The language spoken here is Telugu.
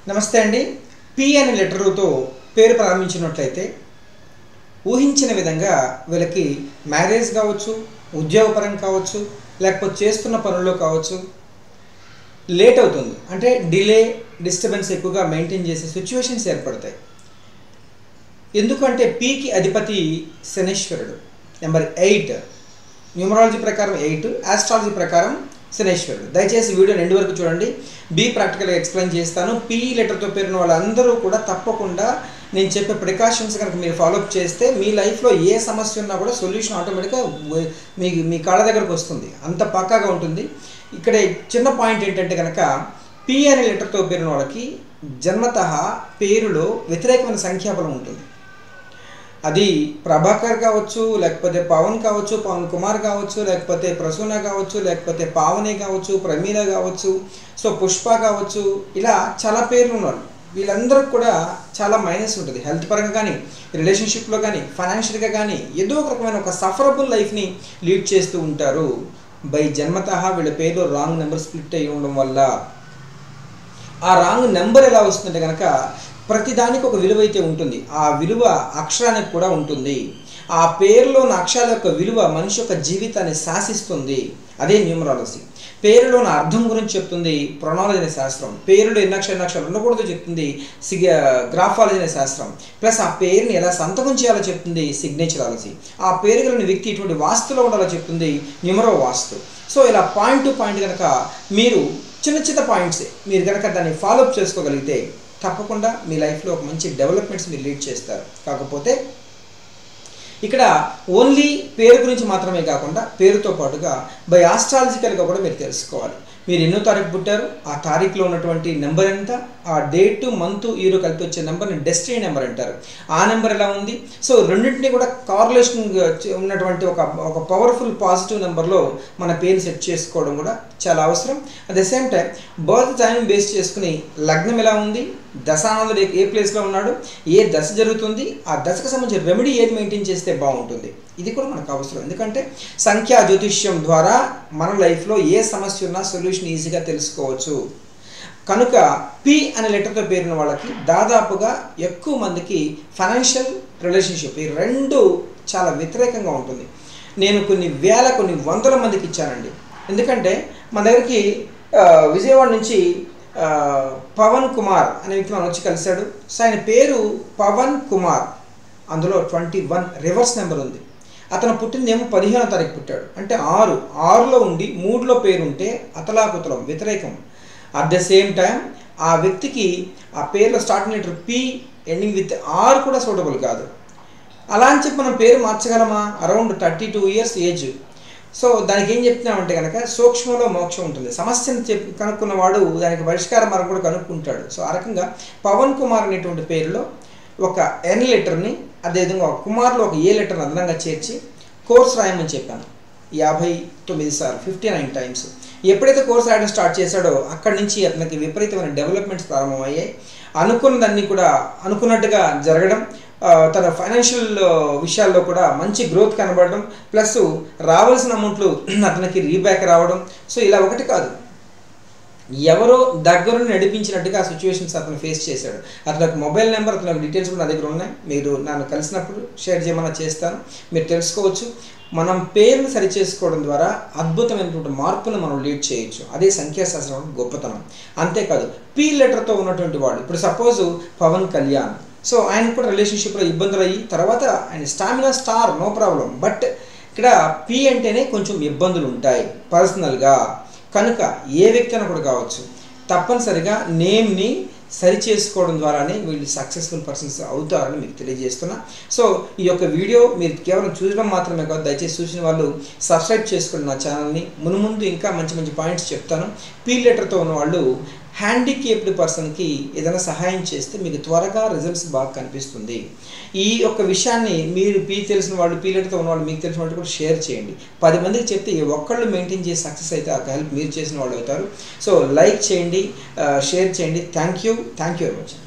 నమస్తే అండి పి అనే లెటరుతో పేరు ప్రారంభించినట్లయితే ఊహించిన విధంగా వీళ్ళకి మ్యారేజ్ కావచ్చు ఉద్యోగపరం కావచ్చు లేకపోతే చేస్తున్న పనుల్లో కావచ్చు లేట్ అవుతుంది అంటే డిలే డిస్టర్బెన్స్ ఎక్కువగా మెయింటైన్ చేసే సిచ్యువేషన్స్ ఏర్పడతాయి ఎందుకంటే పీకి అధిపతి శనేశ్వరుడు నెంబర్ ఎయిట్ న్యూమరాలజీ ప్రకారం ఎయిట్ ఆస్ట్రాలజీ ప్రకారం శనేశ్వరుడు దయచేసి వీడియో రెండు వరకు చూడండి బి ప్రాక్టికల్గా ఎక్స్ప్లెయిన్ చేస్తాను పి లెటర్తో పేరున్న వాళ్ళందరూ కూడా తప్పకుండా నేను చెప్పే ప్రికాషన్స్ కనుక మీరు ఫాలోఅప్ చేస్తే మీ లైఫ్లో ఏ సమస్య ఉన్నా కూడా సొల్యూషన్ ఆటోమేటిక్గా మీ మీ కాళ్ళ దగ్గరకు వస్తుంది అంత పక్కాగా ఉంటుంది ఇక్కడ చిన్న పాయింట్ ఏంటంటే కనుక పి అనే లెటర్తో పేరున్న వాళ్ళకి జన్మత పేరులో వ్యతిరేకమైన సంఖ్యాబలం ఉంటుంది అది ప్రభాకర్ కావచ్చు లేకపోతే పవన్ కావచ్చు పవన్ కుమార్ కావచ్చు లేకపోతే ప్రసూన కావచ్చు లేకపోతే పావని కావచ్చు ప్రమీల కావచ్చు సో పుష్ప కావచ్చు ఇలా చాలా పేర్లు ఉన్నారు వీళ్ళందరికీ కూడా చాలా మైనస్ ఉంటుంది హెల్త్ పరంగా కానీ రిలేషన్షిప్లో కానీ ఫైనాన్షియల్గా కానీ ఏదో ఒక రకమైన ఒక సఫరబుల్ లైఫ్ని లీడ్ చేస్తూ ఉంటారు బై జన్మత వీళ్ళ పేర్లు రాంగ్ నెంబర్ స్ప్లిట్ అయ్యి ఉండడం వల్ల ఆ రాంగ్ నెంబర్ ఎలా వస్తుందంటే కనుక ప్రతిదానికి ఒక విలువ అయితే ఉంటుంది ఆ విలువ అక్షరానికి కూడా ఉంటుంది ఆ పేరులోని అక్షరాల యొక్క విలువ మనిషి యొక్క జీవితాన్ని శాసిస్తుంది అదే న్యూమరాలజీ పేరులోని అర్థం గురించి చెప్తుంది ప్రొనాలజీ అనే శాస్త్రం పేరులో ఎన్ని అక్షరాలు ఎన్ని అక్షరాలు ఉండకూడదో చెప్తుంది సిగ గ్రాఫాలజీ అనే శాస్త్రం ప్లస్ ఆ పేరుని ఎలా సంతకం చేయాలో చెప్తుంది సిగ్నేచరాలజీ ఆ పేరు కలిగిన వ్యక్తి ఇటువంటి వాస్తులో ఉండాలో చెప్తుంది న్యూమరో వాస్తు సో ఇలా పాయింట్ టు పాయింట్ కనుక మీరు చిన్న చిన్న పాయింట్స్ మీరు కనుక దాన్ని ఫాలోఅప్ చేసుకోగలిగితే తప్పకుండా మీ లైఫ్లో ఒక మంచి డెవలప్మెంట్స్ మీరు లీడ్ చేస్తారు కాకపోతే ఇక్కడ ఓన్లీ పేరు గురించి మాత్రమే కాకుండా పేరుతో పాటుగా బై ఆస్ట్రాలజికల్గా కూడా మీరు తెలుసుకోవాలి మీరు ఎన్నో తారీఖు పుట్టారు ఆ తారీఖులో ఉన్నటువంటి నెంబర్ ఎంత ఆ డేట్ మంత్ ఈరో కలిపి వచ్చే నెంబర్ని డెస్టినీ నెంబర్ అంటారు ఆ నెంబర్ ఎలా ఉంది సో రెండింటినీ కూడా కార్లేషన్ ఉన్నటువంటి ఒక ఒక పవర్ఫుల్ పాజిటివ్ నెంబర్లో మన పేరు సెట్ చేసుకోవడం కూడా చాలా అవసరం at the same time birth time base చేసుకుని లగ్నం ఎలా ఉంది దశానందుడు ఏ ప్లేస్లో ఉన్నాడు ఏ దశ జరుగుతుంది ఆ దశకు సంబంధించిన రెమెడీ ఏది మెయింటైన్ చేస్తే బాగుంటుంది ఇది కూడా మనకు అవసరం ఎందుకంటే సంఖ్యా జ్యోతిష్యం ద్వారా మన లైఫ్లో ఏ సమస్య ఉన్నా సొల్యూషన్ ఈజీగా తెలుసుకోవచ్చు కనుక పి అనే లెటర్తో పేరున్న వాళ్ళకి దాదాపుగా ఎక్కువ మందికి ఫైనాన్షియల్ రిలేషన్షిప్ ఈ రెండు చాలా వ్యతిరేకంగా ఉంటుంది నేను కొన్ని వేల కొన్ని వందల మందికి ఇచ్చానండి ఎందుకంటే మన దగ్గరికి విజయవాడ నుంచి పవన్ కుమార్ అనే వ్యక్తి మనం వచ్చి కలిశాడు సో ఆయన పేరు పవన్ కుమార్ అందులో ట్వంటీ వన్ రివర్స్ నెంబర్ ఉంది అతను పుట్టిందేమో పదిహేనో తారీఖు పుట్టాడు అంటే ఆరు ఆరులో ఉండి మూడులో పేరుంటే అతలాకుతలం వ్యతిరేకం అట్ ద సేమ్ టైం ఆ వ్యక్తికి ఆ పేరులో starting letter P ending with R కూడా సూటబుల్ కాదు అలా అని చెప్పి మనం పేరు మార్చగలమా around thirty two years age so దానికి ఏం చెప్తున్నామంటే కనుక సూక్ష్మలో మోక్షం ఉంటుంది సమస్యను చెప్పి కనుక్కున్నవాడు దానికి పరిష్కార మార్గం కూడా కనుక్కుంటాడు సో ఆ రకంగా పవన్ కుమార్ అనేటువంటి పేరులో ఒక ఎన్ లెటర్ని అదేవిధంగా ఒక కుమార్లో ఒక ఏ లెటర్ని అదనంగా చేర్చి కోర్స్ రాయమని చెప్పాను యాభై తొమ్మిది సార్లు ఫిఫ్టీ నైన్ టైమ్స్ ఎప్పుడైతే కోర్స్ రాయడం స్టార్ట్ చేశాడో అక్కడి నుంచి అతనికి విపరీతమైన డెవలప్మెంట్స్ ప్రారంభమయ్యాయి అనుకున్నదన్నీ కూడా అనుకున్నట్టుగా జరగడం తన ఫైనాన్షియల్ విషయాల్లో కూడా మంచి గ్రోత్ కనబడడం ప్లస్ రావాల్సిన అమౌంట్లు అతనికి రీబ్యాక్ రావడం సో ఇలా ఒకటి కాదు ఎవరో దగ్గరుండి నడిపించినట్టుగా ఆ సిచ్యువేషన్స్ అతను ఫేస్ చేశాడు అతని మొబైల్ నెంబర్ అతని డీటెయిల్స్ కూడా నా దగ్గర ఉన్నాయి మీరు నన్ను కలిసినప్పుడు షేర్ చేయమన్నా చేస్తాను మీరు తెలుసుకోవచ్చు మనం పేరును సరి చేసుకోవడం ద్వారా అద్భుతమైనటువంటి మార్పులు మనం లీడ్ చేయొచ్చు అదే సంఖ్యాశాస్త్రం గొప్పతనం అంతేకాదు పీ లెటర్తో ఉన్నటువంటి వాడు ఇప్పుడు సపోజ్ పవన్ కళ్యాణ్ సో ఆయన కూడా రిలేషన్షిప్లో ఇబ్బందులు అయ్యి తర్వాత ఆయన stamina star no problem but ఇక్కడ పి అంటేనే కొంచెం ఇబ్బందులు ఉంటాయి పర్సనల్గా కనుక ఏ వ్యక్తి అయినా కూడా కావచ్చు తప్పనిసరిగా నేమ్ని సరి చేసుకోవడం ద్వారానే వీళ్ళు సక్సెస్ఫుల్ పర్సన్స్ అవుతారని మీకు తెలియజేస్తున్నా సో ఈ యొక్క వీడియో మీరు కేవలం చూడడం మాత్రమే కాదు దయచేసి చూసిన వాళ్ళు సబ్స్క్రైబ్ చేసుకోండి నా ఛానల్ని మునుముందు ఇంకా మంచి మంచి పాయింట్స్ చెప్తాను పీ లెటర్తో ఉన్న వాళ్ళు హ్యాండికేప్డ్ పర్సన్కి ఏదైనా సహాయం చేస్తే మీకు త్వరగా రిజల్ట్స్ బాగా కనిపిస్తుంది ఈ యొక్క విషయాన్ని మీరు పీ తెలిసిన వాళ్ళు పీ లెటర్తో ఉన్న వాళ్ళు మీకు తెలిసిన వాళ్ళు కూడా షేర్ చేయండి పది మందికి చెప్తే ఏ ఒక్కళ్ళు మెయింటైన్ చేసి సక్సెస్ అయితే ఆ హెల్ప్ మీరు చేసిన వాళ్ళు అవుతారు సో లైక్ చేయండి షేర్ చేయండి thank you thank you very much